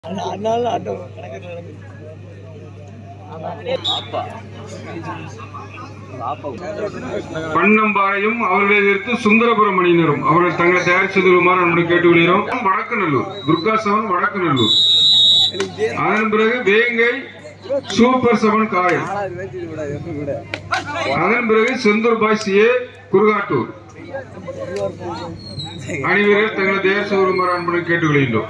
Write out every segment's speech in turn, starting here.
அதனால ஆட்டம் கணக்கு நடக்குது பன்னம்பாளையம் அவர்களை எதிர்த்து சுந்தரபுரம் அணியினரும் அவர்கள் தங்களை தயார் செய்து கொள்ளுமாறு நம்முடைய கேட்டுக்கொள்கிறோம் வடக்குநல்லூர் துர்கா செவன் வடக்குநல்லூர் அதன் பிறகு வேங்கை சூப்பர் செவன் காயம் அதன் பிறகு செந்தூர் பாய்ஸ் ஏ குருகாட்டூர் அணிவீரர் தங்களை தயார் செய்து கொள்ளுமாறு அன்புடன் கேட்டுக்கொள்கின்றோம்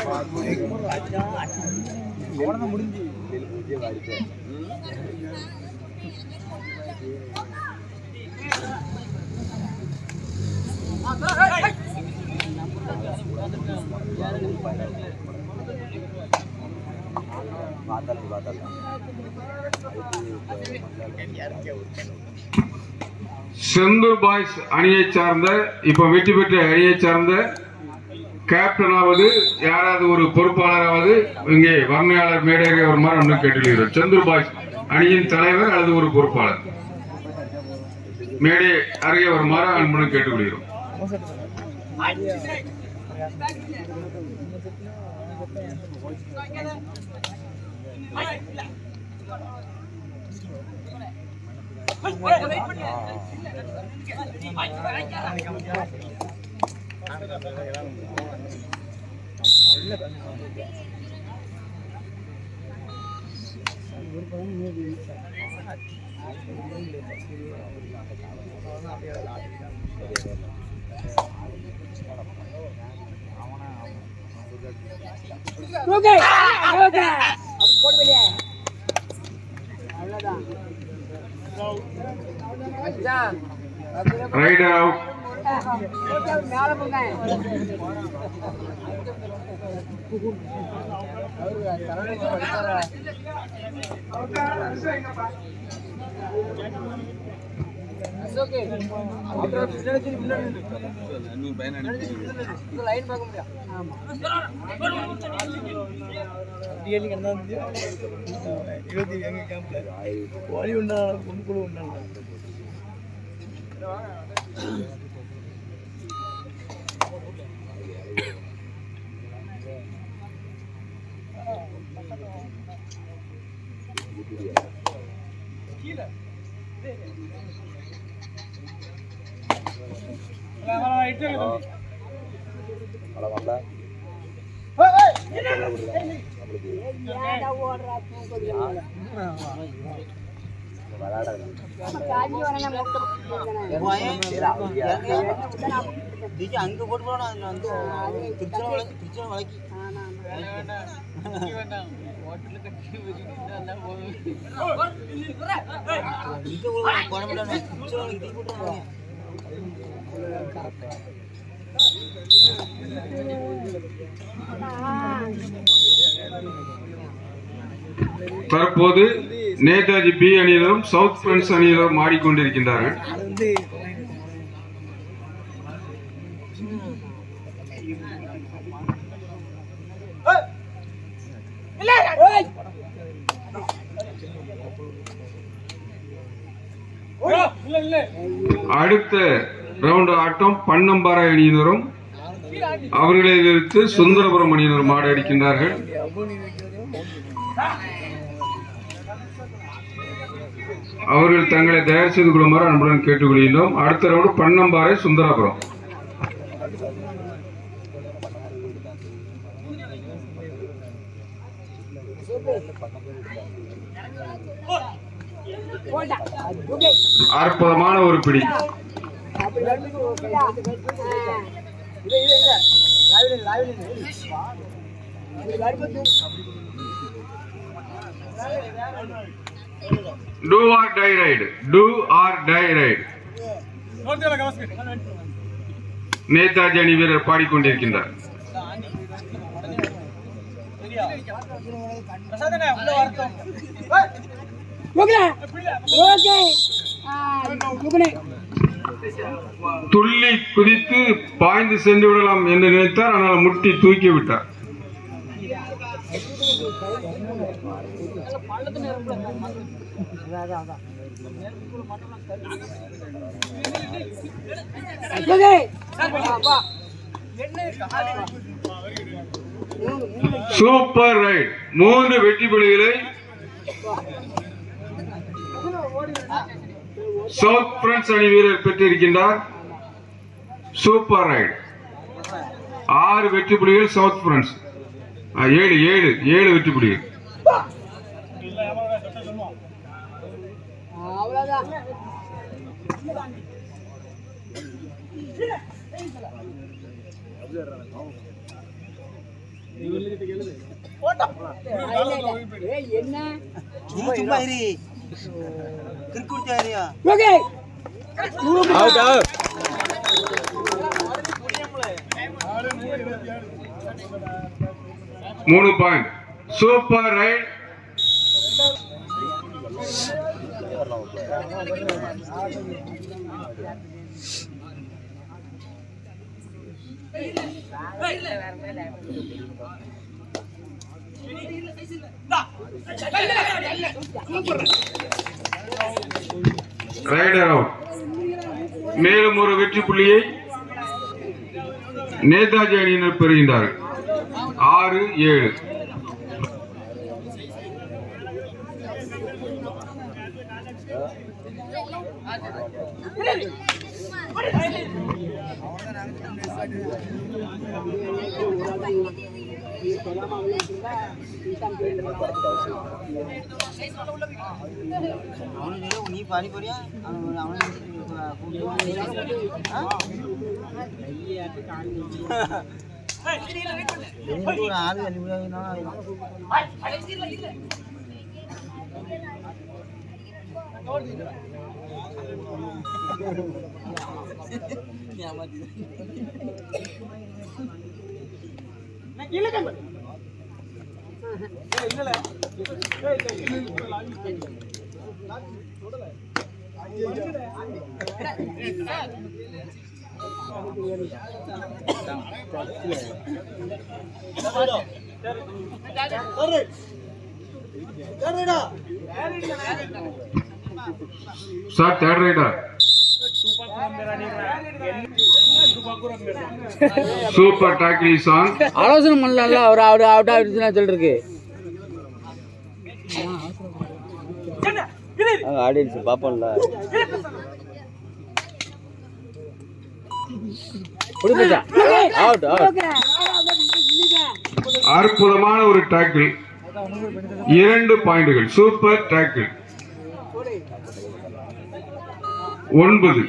செந்தூர் பாய்ஸ் அணியை சார்ந்த இப்ப வெற்றி பெற்ற அணியை சார்ந்த கேப்டனாவது யாராவது ஒரு பொறுப்பாளராவது இங்கே வர்ணையாளர் மேடையை வருமாறு நம்ம கேட்டுள்ளீர்கள் செந்தூர் பாய்ஸ் அணியின் தலைவர் அல்லது ஒரு பொறுப்பாளர் மேடை அருகே வருமாறு அன்புடன் கேட்டுக்கொள்கிறோம் ரைடர் அவுட் ரியலி கண்டா இருபத்தி எங்க கேம்ப்ல கோழி உண்டான குழு உண்டான அங்க போட்டு போனா அதுல வந்து திருச்சன திருச்சன வழக்கி இங்க போட முடியாது திருச்சன வழக்கி தீ போட்டு தற்போது நேதாஜி பி அணியினரும் சவுத் பிரான்ஸ் அணியினரும் ஆடிக்கொண்டிருக்கின்றார்கள் அது வந்து அடுத்த ரவுண்ட் ஆட்டம் பன்னம்பாறை அணியினரும் அவர்களை எதிர்த்து சுந்தரபுரம் அணியினரும் ஆட அடிக்கின்றார்கள் அபோனி வைக்கிறதையும் அவர்கள் தங்களை தயார் செய்து கொள்ளுமாறு அன்புடன் கேட்டுக்கொள்கின்றோம் அடுத்த ரவுண்டு பன்னம்பாறை சுந்தராபுரம் அற்புதமான ஒரு பிடி do or die raid do or die raid Netaji அணி வீரர் பாடிக்கொண்டிருக்கின்றார் துள்ளி குதித்து பாய்ந்து சென்று விடலாம் என்று நினைத்தார் ஆனால் முட்டி தூக்கி விட்டார் சூப்பர் ரைட் மூன்று வெற்றி புள்ளிகளை சவுத் பிரான்ஸ் அணி வீரர் பெற்றிருக்கின்றார் சூப்பர் ரைட் ஆறு வெற்றி புள்ளிகள் சவுத் பிரான்ஸ் ஆ, ஏழு ஏழு ஏழு வெற்றி புள்ளிகள் சும்மா சும்மா இரு கிறுக்கு பிடிச்ச ஏரியா மூணு point super raid raider out மேலும் ஒரு வெற்றி புள்ளியை நேதாஜி அணியினர் பெறுகின்றார்கள் ஆறு ஏழு அவனுக்கு சொல்லு, நீ பாடி போறியா அவன் அவனுக்கு ஒரு ஆள் தள்ளி விடாதுன்னா sir third raider super tackle சாங் ஆலோசனை பண்ணலாம்ல அவர் அவர் அவுட் ஆயிடுச்சுன்னா சொல்லிருக்கு ஆடியன்ஸ் பாப்போம்ல அவுட் அவுட் அற்புதமான ஒரு டாக்கிள் இரண்டு பாயிண்டுகள் சூப்பர் டாக்கிள் ஒன்பது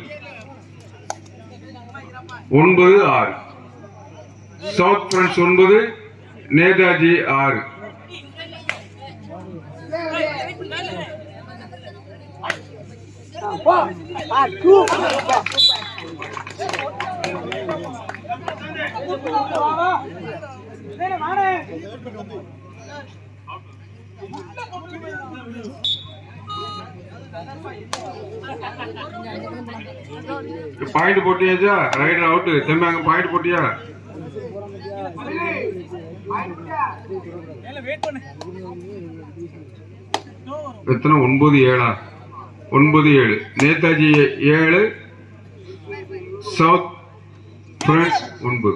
ஒன்பது ஆறு சவுத் பிரான்ஸ் ஒன்பது நேதாஜி ஆறு பாயிண்ட் போட்டியாச்சா ரைடர் அவுட் தம்பி அங்க பாயிண்ட் போட்டியா எத்தனை ஒன்பது ஏழா ஒன்பது ஏழு நேதாஜி ஏழு சவுத் பிரான்ஸ் ஒன்பது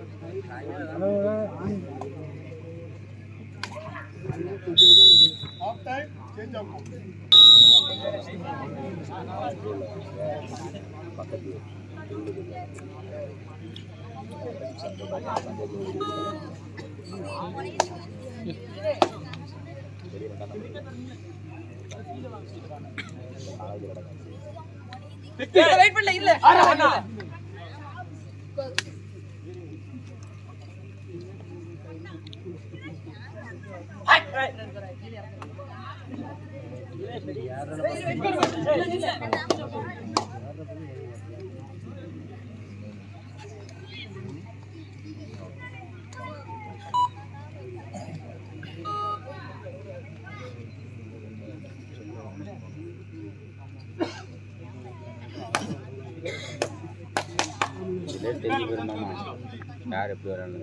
யார் எப்படி வரான்னு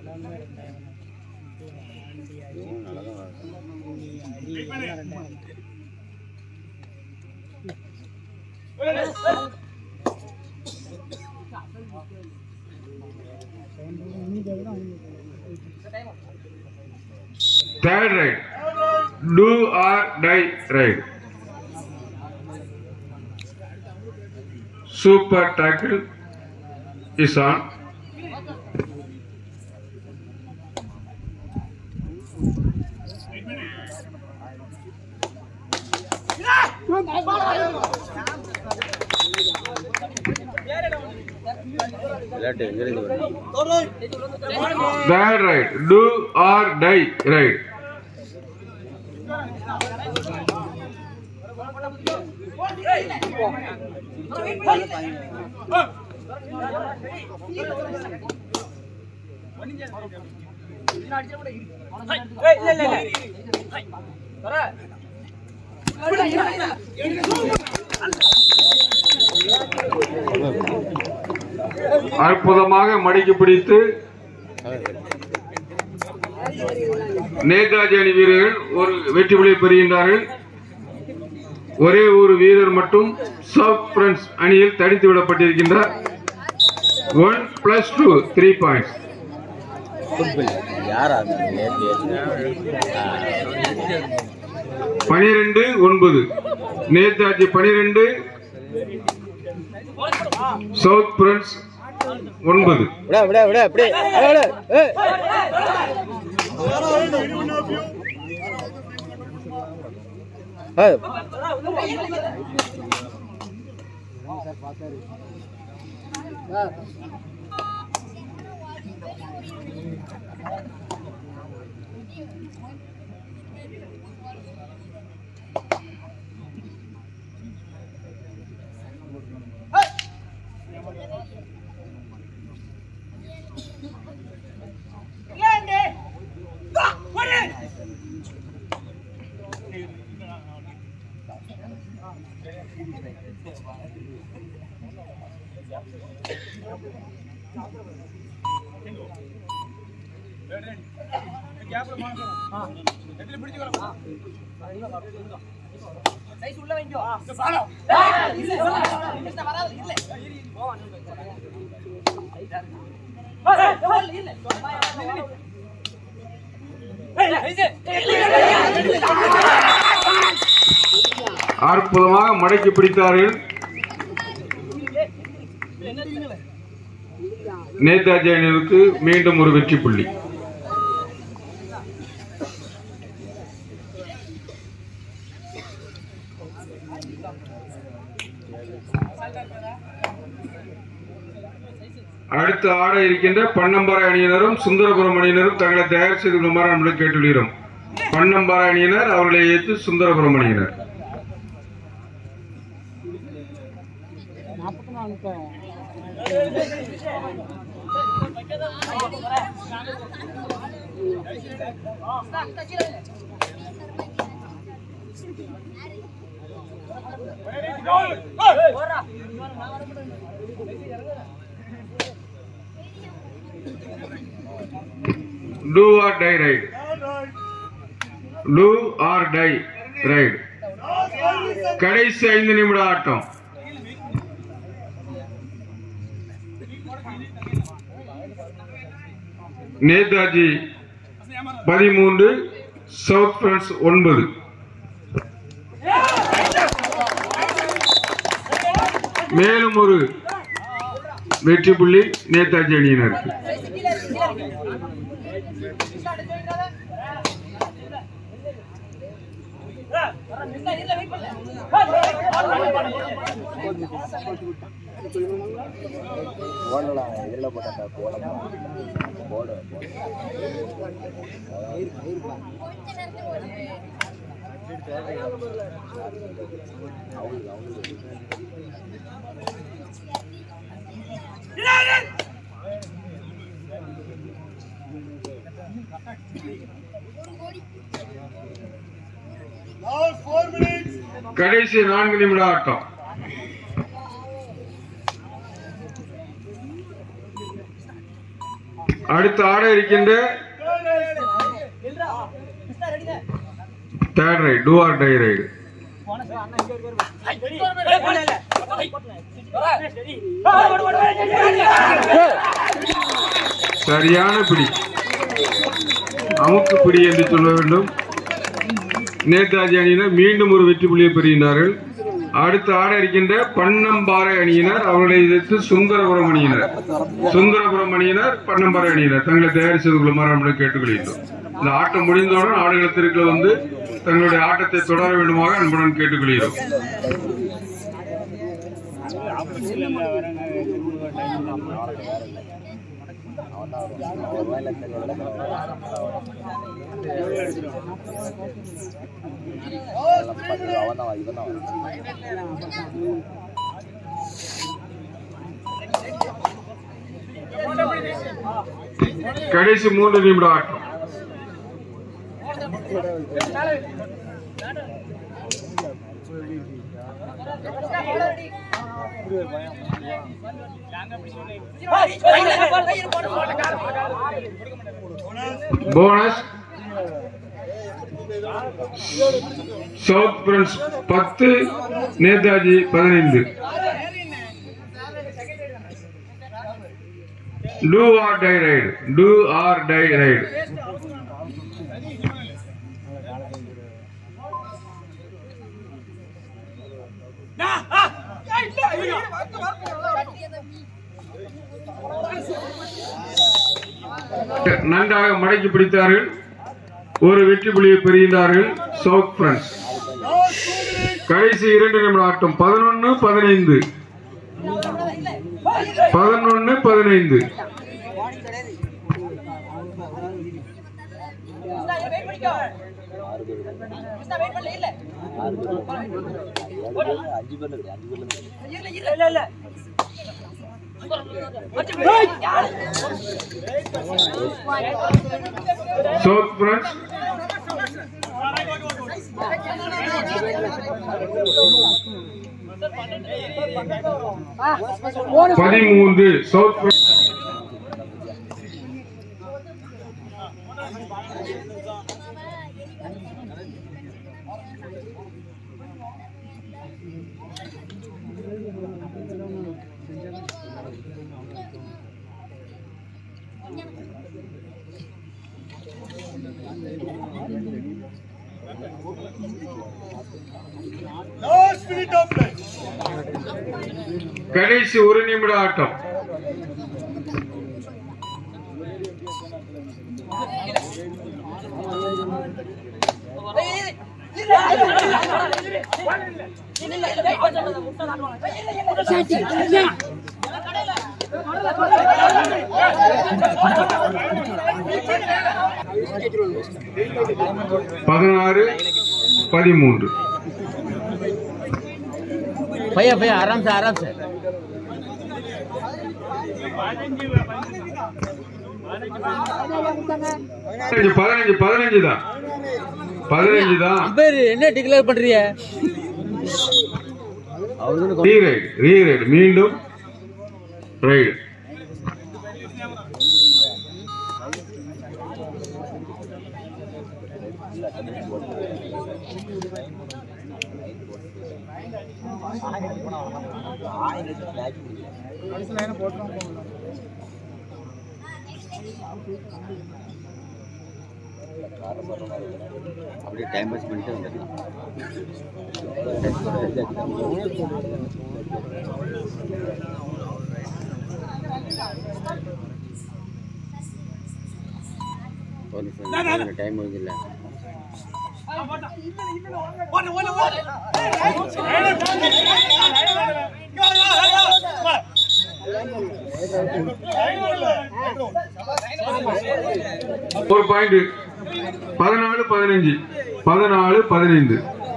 இதுவும் நல்லா தான் வரும் third raid do or die raid super tackle is on விளையாட்டு எங்கிருந்து வருது third raid do or die raid அற்புதமாக மடிக்கு பிடித்து நேதாஜி அணி வீரர்கள் ஒரு வெற்றி புள்ளியை பெறுகின்றார்கள் ஒரே ஒரு வீரர் மட்டும் சவுத் பிரான்ஸ் அணியில் தடித்து விடப்பட்டிருக்கின்றார் one plus two three points football யாரா அது நேற்று பனிரெண்டு ஒன்பது நேதாஜி பனிரெண்டு சவுத் பிரான்ஸ் ஒன்பது விட விட விட அப்படியே விட விட ஏய் அற்புதமாக மடக்கி பிடித்தார்கள் நேதாஜி அணியிற்கு மீண்டும் ஒரு வெற்றி புள்ளி அடுத்து ஆட இருக்கின்ற பன்னம்பர அணியினரும் சுந்தரபுரம் அணியினரும் தங்களை தயார் செய்து கொள்ளுமாறு நம்மளை கேட்டுள்ளோம் பன்னம்பர அணியினர் அவர்களை ஏற்று சுந்தரபுரம் அணியினர் do or die raid do or die raid கடைசி ஐந்து நிமிட ஆட்டம் நேதாஜி பதிமூன்று சவுத் பிரான்ஸ் ஒன்பது மேலும் ஒரு வெற்றி புள்ளி நேதாஜி அணியினருக்கு போடலாம் இதில் போட்டா போடலாம் போட கடைசி நான்கு நிமிட ஆட்டம் அடுத்து ஆட இருக்கின்ற third raid do or die raid சரியான பிடி அமுக்குப்பிடி என்று சொல்ல வேண்டும் நேதாஜி அணியினர் மீண்டும் ஒரு வெற்றி புள்ளியை பெறுகின்றார்கள் அடுத்து ஆட இருக்கின்ற பன்னம்பாறை அணியினர் அவர்களை எதிர்த்து சுந்தரபுரம் அணியினர் சுந்தரபுரம் அணியினர் பன்னம்பாறை அணியினர் தங்களை தயார் செய்து கொள்ளுமாறு நம்மளை கேட்டுக்கொள்கின்றோம் இந்த ஆட்டம் முடிந்தவுடன் ஆடுகளத்திற்கு வந்து தங்களுடைய ஆட்டத்தை தொடர வேண்டுமாக அன்புடன் கேட்டுக்கொள்கிறோம் அவன் தான் இவன் தான் கடைசி மூன்று நிமிட ஆட்டம் போனஸ் சவுத் பிரின்ஸ் பத்து நேதாஜி பதினைந்து do or die raid do or die raid நன்றாக மடக்கி பிடித்தார்கள் ஒரு வெற்றி புள்ளியை பெறுகின்றார்கள் சவுத் பிரான்ஸ் கடைசி இரண்டு நிமிட ஆட்டம் பதினொன்னு பதினைந்து பதினொன்னு பதினைந்து அஞ்சு பேர்ல கிடையாது அஞ்சு பேர்ல சவுத் பிரான்ஸ் பதிமூன்று சவுத் பிரான்ஸ் கடைசி ஒரு நிமிட ஆட்டம் பதினாறு பதிமூன்று भैया भैया आराम से आराम से பதினஞ்சு பதினஞ்சு பதினஞ்சு தான் பதினஞ்சு தான் பேர் என்ன டிக்ளேர் பண்றீங்க ரீரைடு ரீரைடு மீண்டும் ரைடு அப்படியே டைம் பாஸ் பண்ணிட்டு வந்துடலாம் டைம் முடிஞ்சில்ல ஒரு பாயிண்ட் பதினாலு பதினஞ்சு பதினாலு பதினைந்து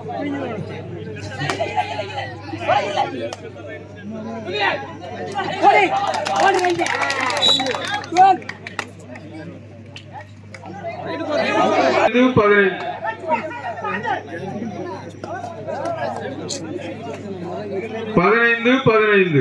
இது பதினைந்து பதினைந்து பதினைந்து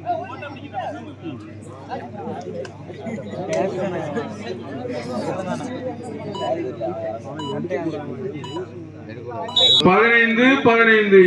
பதினைந்து பதினைந்து